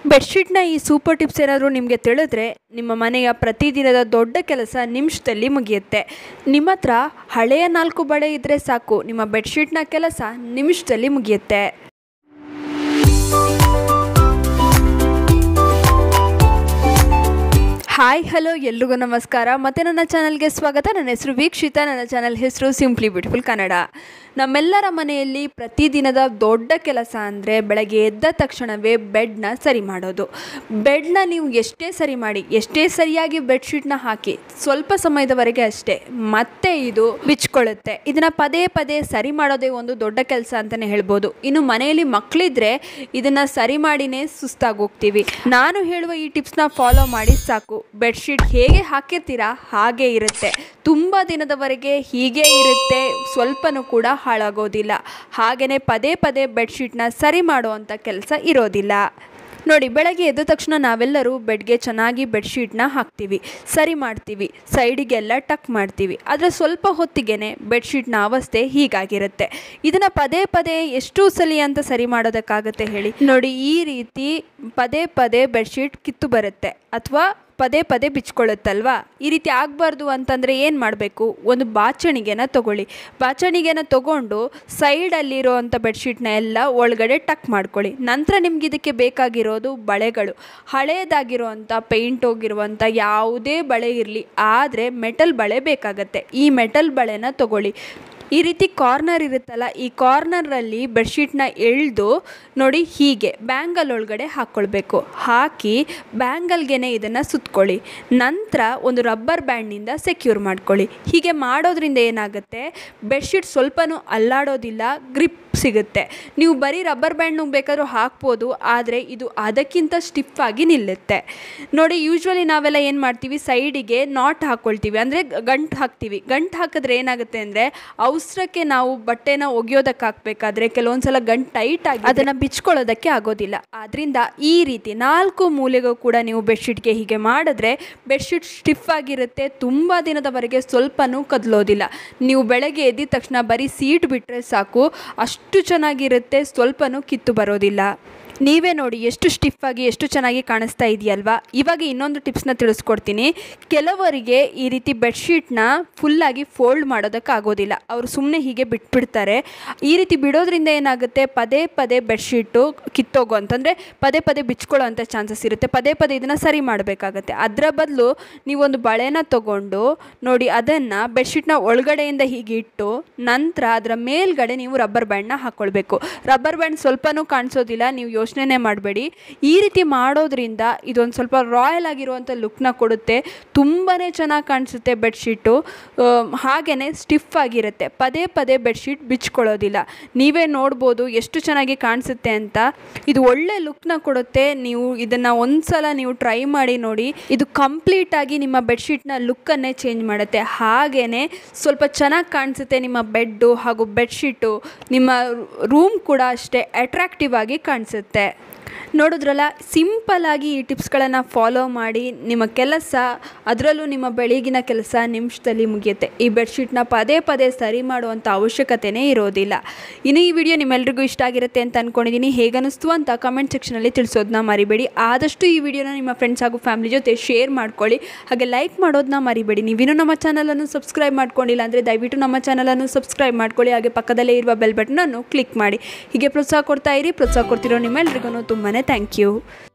ಬೆಡ್ಶೀಟ್ನ ಈ super tips ಏನಾದರೂ ನಿಮಗೆ ತಿಳಿದ್ರೆ ನಿಮ್ಮ ಮನೆಯ ಪ್ರತಿದಿನದ ದೊಡ್ಡ ಕೆಲಸ ನಿಮಿಷದಲ್ಲಿ ಮುಗಿಯುತ್ತೆ ನಿಮ್ಮ ಹತ್ರ ಹಳೆಯ ನಾಲ್ಕು ಬಳೆ ಇದ್ದರೆ ಸಾಕು ನಿಮ್ಮ ಬೆಡ್ಶೀಟ್ನ ಕೆಲಸ ನಿಮಿಷದಲ್ಲಿ ಮುಗಿಯುತ್ತೆ ಹಾಯ್ ಹಲೋ ಎಲ್ರಿಗೂ ನಮಸ್ಕಾರ ಮತ್ತು ನನ್ನ ಚಾನಲ್ಗೆ ಸ್ವಾಗತ ನನ್ನ ಹೆಸರು ವೀಕ್ಷಿತ ನನ್ನ ಚಾನಲ್ ಹೆಸರು ಸಿಂಪ್ಲಿ ಬ್ಯೂಟಿಫುಲ್ ಕನ್ನಡ ನಮ್ಮೆಲ್ಲರ ಮನೆಯಲ್ಲಿ ಪ್ರತಿದಿನದ ದೊಡ್ಡ ಕೆಲಸ ಅಂದರೆ ಬೆಳಗ್ಗೆ ಎದ್ದ ತಕ್ಷಣವೇ ಬೆಡ್ನ ಸರಿ ಮಾಡೋದು ಬೆಡ್ನ ನೀವು ಎಷ್ಟೇ ಸರಿ ಮಾಡಿ ಎಷ್ಟೇ ಸರಿಯಾಗಿ ಬೆಡ್ಶೀಟ್ನ ಹಾಕಿ ಸ್ವಲ್ಪ ಸಮಯದವರೆಗೆ ಅಷ್ಟೇ ಮತ್ತೆ ಇದು ಬಿಚ್ಕೊಳ್ಳುತ್ತೆ ಇದನ್ನು ಪದೇ ಪದೇ ಸರಿ ಮಾಡೋದೇ ಒಂದು ದೊಡ್ಡ ಕೆಲಸ ಅಂತಲೇ ಹೇಳ್ಬೋದು ಇನ್ನು ಮನೆಯಲ್ಲಿ ಮಕ್ಕಳಿದ್ರೆ ಇದನ್ನು ಸರಿ ಮಾಡಿನೇ ಸುಸ್ತಾಗಿ ಹೋಗ್ತೀವಿ ನಾನು ಹೇಳುವ ಈ ಟಿಪ್ಸ್ನ ಫಾಲೋ ಮಾಡಿ ಸಾಕು ಬೆಡ್ಶೀಟ್ ಹೇಗೆ ಹಾಕಿರ್ತೀರಾ ಹಾಗೆ ಇರುತ್ತೆ ತುಂಬ ದಿನದವರೆಗೆ ಹೀಗೆ ಇರುತ್ತೆ ಸ್ವಲ್ಪನೂ ಕೂಡ ಹಾಳಾಗೋದಿಲ್ಲ ಹಾಗೆಯೇ ಪದೇ ಪದೇ ಬೆಡ್ಶೀಟ್ನ ಸರಿ ಮಾಡುವಂಥ ಕೆಲಸ ಇರೋದಿಲ್ಲ ನೋಡಿ ಬೆಳಗ್ಗೆ ಎದ್ದ ತಕ್ಷಣ ನಾವೆಲ್ಲರೂ ಬೆಡ್ಗೆ ಚೆನ್ನಾಗಿ ಬೆಡ್ಶೀಟ್ನ ಹಾಕ್ತೀವಿ ಸರಿ ಮಾಡ್ತೀವಿ ಸೈಡಿಗೆಲ್ಲ ಟಕ್ ಮಾಡ್ತೀವಿ ಆದರೆ ಸ್ವಲ್ಪ ಹೊತ್ತಿಗೆ ಬೆಡ್ಶೀಟ್ನ ಅವಸ್ಥೆ ಹೀಗಾಗಿರುತ್ತೆ ಇದನ್ನು ಪದೇ ಪದೇ ಎಷ್ಟು ಸಲಿ ಅಂತ ಸರಿ ಮಾಡೋದಕ್ಕಾಗತ್ತೆ ಹೇಳಿ ನೋಡಿ ಈ ರೀತಿ ಪದೇ ಪದೇ ಬೆಡ್ಶೀಟ್ ಕಿತ್ತು ಬರುತ್ತೆ ಅಥವಾ ಪದೇ ಪದೇ ಬಿಚ್ಕೊಳ್ಳುತ್ತಲ್ವಾ ಈ ರೀತಿ ಆಗಬಾರ್ದು ಅಂತಂದರೆ ಏನು ಮಾಡಬೇಕು ಒಂದು ಬಾಚಣಿಗೆನ ತಗೊಳ್ಳಿ ಬಾಚಣಿಗೆನ ತಗೊಂಡು ಸೈಡಲ್ಲಿರೋ ಅಂಥ ಬೆಡ್ಶೀಟ್ನ ಎಲ್ಲ ಒಳಗಡೆ ಟಕ್ ಮಾಡ್ಕೊಳ್ಳಿ ನಂತರ ನಿಮ್ಗೆ ಇದಕ್ಕೆ ಬೇಕಾಗಿರೋದು ಬಳೆಗಳು ಹಳೇದಾಗಿರೋ ಅಂಥ ಪೇಂಟ್ ಹೋಗಿರುವಂಥ ಯಾವುದೇ ಬಳೆ ಇರಲಿ ಆದರೆ ಮೆಟಲ್ ಬಳೆ ಬೇಕಾಗತ್ತೆ ಈ ಮೆಟಲ್ ಬಳೆನ ತಗೊಳ್ಳಿ ಈ ರೀತಿ ಕಾರ್ನರ್ ಇರುತ್ತಲ್ಲ ಈ ಕಾರ್ನರಲ್ಲಿ ಬೆಡ್ಶೀಟ್ನ ಎಳೆದು ನೋಡಿ ಹೀಗೆ ಬ್ಯಾಂಗಲ್ ಒಳಗಡೆ ಹಾಕ್ಕೊಳ್ಬೇಕು ಹಾಕಿ ಬ್ಯಾಂಗಲ್ಗೆ ಇದನ್ನು ಸುತ್ಕೊಳ್ಳಿ ನಂತರ ಒಂದು ರಬ್ಬರ್ ಬ್ಯಾಂಡ್ನಿಂದ ಸೆಕ್ಯೂರ್ ಮಾಡ್ಕೊಳ್ಳಿ ಹೀಗೆ ಮಾಡೋದ್ರಿಂದ ಏನಾಗುತ್ತೆ ಬೆಡ್ಶೀಟ್ ಸ್ವಲ್ಪನೂ ಅಲ್ಲಾಡೋದಿಲ್ಲ ಗ್ರಿಪ್ ಸಿಗುತ್ತೆ ನೀವು ಬರೀ ರಬ್ಬರ್ ಬ್ಯಾಂಡ್ ಬೇಕಾದ್ರೂ ಹಾಕ್ಬೋದು ಆದರೆ ಇದು ಅದಕ್ಕಿಂತ ಸ್ಟಿಫ್ ಆಗಿ ನಿಲ್ಲುತ್ತೆ ನೋಡಿ ಯೂಶ್ವಲಿ ನಾವೆಲ್ಲ ಏನು ಮಾಡ್ತೀವಿ ಸೈಡಿಗೆ ನಾಟ್ ಹಾಕ್ಕೊಳ್ತೀವಿ ಅಂದರೆ ಗಂಟು ಹಾಕ್ತೀವಿ ಗಂಟು ಹಾಕಿದ್ರೆ ಏನಾಗುತ್ತೆ ಅಂದರೆ ಅವಸರಕ್ಕೆ ನಾವು ಬಟ್ಟೆನ ಒಗೆಯೋದಕ್ಕೆ ಹಾಕಬೇಕಾದ್ರೆ ಕೆಲವೊಂದು ಸಲ ಗಂಟು ಟೈಟ್ ಆಗಿ ಅದನ್ನು ಬಿಚ್ಕೊಳ್ಳೋದಕ್ಕೆ ಆಗೋದಿಲ್ಲ ಆದ್ದರಿಂದ ಈ ರೀತಿ ನಾಲ್ಕು ಮೂಲೆಗೂ ಕೂಡ ನೀವು ಬೆಡ್ಶೀಟ್ಗೆ ಹೀಗೆ ಮಾಡಿದ್ರೆ ಬೆಡ್ಶೀಟ್ ಸ್ಟಿಫ್ ಆಗಿರುತ್ತೆ ತುಂಬ ದಿನದವರೆಗೆ ಸ್ವಲ್ಪನೂ ಕದಲೋದಿಲ್ಲ ನೀವು ಬೆಳಗ್ಗೆ ಎದ್ದಿದ ತಕ್ಷಣ ಬರೀ ಸೀಟ್ ಬಿಟ್ಟರೆ ಸಾಕು ಅಷ್ಟು ಚೆನ್ನಾಗಿರುತ್ತೆ ಸ್ವಲ್ಪನೂ ಕಿತ್ತು ಬರೋದಿಲ್ಲ ನೀವೇ ನೋಡಿ ಎಷ್ಟು ಸ್ಟಿಫ್ ಆಗಿ ಎಷ್ಟು ಚೆನ್ನಾಗಿ ಕಾಣಿಸ್ತಾ ಇದೆಯಲ್ವಾ ಇವಾಗ ಇನ್ನೊಂದು ಟಿಪ್ಸ್ನ ತಿಳಿಸ್ಕೊಡ್ತೀನಿ ಕೆಲವರಿಗೆ ಈ ರೀತಿ ಬೆಡ್ಶೀಟ್ನ ಫುಲ್ಲಾಗಿ ಫೋಲ್ಡ್ ಮಾಡೋದಕ್ಕಾಗೋದಿಲ್ಲ ಅವರು ಸುಮ್ಮನೆ ಹೀಗೆ ಬಿಟ್ಬಿಡ್ತಾರೆ ಈ ರೀತಿ ಬಿಡೋದ್ರಿಂದ ಏನಾಗುತ್ತೆ ಪದೇ ಪದೇ ಬೆಡ್ಶೀಟು ಕಿತ್ತೋಗೋ ಅಂತಂದರೆ ಪದೇ ಪದೇ ಬಿಚ್ಕೊಳ್ಳೋ ಅಂಥ ಚಾನ್ಸಸ್ ಇರುತ್ತೆ ಪದೇ ಪದೇ ಇದನ್ನು ಸರಿ ಮಾಡಬೇಕಾಗತ್ತೆ ಅದರ ಬದಲು ನೀವೊಂದು ಬಳೆನ ತೊಗೊಂಡು ನೋಡಿ ಅದನ್ನು ಬೆಡ್ಶೀಟ್ನ ಒಳಗಡೆಯಿಂದ ಹೀಗೆ ಇಟ್ಟು ನಂತರ ಅದರ ಮೇಲ್ಗಡೆ ನೀವು ರಬ್ಬರ್ ಬ್ಯಾಂಡ್ನ ಹಾಕ್ಕೊಳ್ಬೇಕು ರಬ್ಬರ್ ಬ್ಯಾಂಡ್ ಸ್ವಲ್ಪನೂ ಕಾಣಿಸೋದಿಲ್ಲ ನೀವು ಯೋಚನೆ ಮಾಡಬೇಡಿ ಈ ರೀತಿ ಮಾಡೋದ್ರಿಂದ ಇದೊಂದು ಸ್ವಲ್ಪ ರಾಯಲ್ ಆಗಿರುವಂಥ ಲುಕ್ನ ಕೊಡುತ್ತೆ ತುಂಬಾ ಚೆನ್ನಾಗಿ ಕಾಣಿಸುತ್ತೆ ಬೆಡ್ಶೀಟು ಹಾಗೆಯೇ ಸ್ಟಿಫ್ ಆಗಿರುತ್ತೆ ಪದೇ ಪದೇ ಬೆಡ್ಶೀಟ್ ಬಿಚ್ಕೊಳ್ಳೋದಿಲ್ಲ ನೀವೇ ನೋಡ್ಬೋದು ಎಷ್ಟು ಚೆನ್ನಾಗಿ ಕಾಣಿಸುತ್ತೆ ಅಂತ ಇದು ಒಳ್ಳೆ ಲುಕ್ನ ಕೊಡುತ್ತೆ ನೀವು ಇದನ್ನು ಒಂದ್ಸಲ ನೀವು ಟ್ರೈ ಮಾಡಿ ನೋಡಿ ಇದು ಕಂಪ್ಲೀಟಾಗಿ ನಿಮ್ಮ ಬೆಡ್ಶೀಟ್ನ ಲುಕ್ಕನ್ನೇ ಚೇಂಜ್ ಮಾಡುತ್ತೆ ಹಾಗೆಯೇ ಸ್ವಲ್ಪ ಚೆನ್ನಾಗಿ ಕಾಣಿಸುತ್ತೆ ನಿಮ್ಮ ಬೆಡ್ಡು ಹಾಗೂ ಬೆಡ್ಶೀಟು ನಿಮ್ಮ ರೂಮ್ ಕೂಡ ಅಷ್ಟೇ ಅಟ್ರಾಕ್ಟಿವ್ ಆಗಿ ಕಾಣಿಸುತ್ತೆ ನೋಡಿದ್ರಲ್ಲ ಸಿಂಪಲ್ಲಾಗಿ ಈ ಟಿಪ್ಸ್ಗಳನ್ನು ಫಾಲೋ ಮಾಡಿ ನಿಮ್ಮ ಕೆಲಸ ಅದರಲ್ಲೂ ನಿಮ್ಮ ಬೆಳಗಿನ ಕೆಲಸ ನಿಮಿಷದಲ್ಲಿ ಮುಗಿಯುತ್ತೆ ಈ ಬೆಡ್ಶೀಟ್ನ ಪದೇ ಪದೇ ಸರಿ ಮಾಡುವಂಥ ಅವಶ್ಯಕತೆಯೇ ಇರೋದಿಲ್ಲ ಇನ್ನು ಈ ವಿಡಿಯೋ ನಿಮ್ಮೆಲ್ರಿಗೂ ಇಷ್ಟ ಆಗಿರುತ್ತೆ ಅಂತ ಅಂದ್ಕೊಂಡಿದ್ದೀನಿ ಹೇಗನ್ನಿಸ್ತು ಅಂತ ಕಮೆಂಟ್ ಸೆಕ್ಷನಲ್ಲಿ ತಿಳಿಸೋದನ್ನ ಮರಿಬೇಡಿ ಆದಷ್ಟು ಈ ವಿಡಿಯೋನ ನಿಮ್ಮ ಫ್ರೆಂಡ್ಸ್ ಹಾಗೂ ಫ್ಯಾಮಿಲಿ ಜೊತೆ ಶೇರ್ ಮಾಡ್ಕೊಳ್ಳಿ ಹಾಗೆ ಲೈಕ್ ಮಾಡೋದನ್ನ ಮರಿಬೇಡಿ ನೀವಿನ್ನೂ ನಮ್ಮ ಚಾನಲನ್ನು ಸಬ್ಸ್ಕ್ರೈಬ್ ಮಾಡ್ಕೊಂಡಿಲ್ಲ ಅಂದರೆ ದಯವಿಟ್ಟು ನಮ್ಮ ಚಾನಲನ್ನು ಸಬ್ಸ್ಕ್ರೈಬ್ ಮಾಡ್ಕೊಳ್ಳಿ ಹಾಗೆ ಪಕ್ಕದಲ್ಲೇ ಇರುವ ಬೆಲ್ ಬಟನನ್ನು ಕ್ಲಿಕ್ ಮಾಡಿ ಹೀಗೆ ಪ್ರೋತ್ಸಾಹ ಕೊಡ್ತಾ ಇರಿ ಪ್ರೋತ್ಸಾಹ ಕೊಡ್ತಿರೋ ನಿಮ್ಮೆಲ್ರಿಗೂ ತುಂಬಾ ಥ್ಯಾಂಕ್ ಯು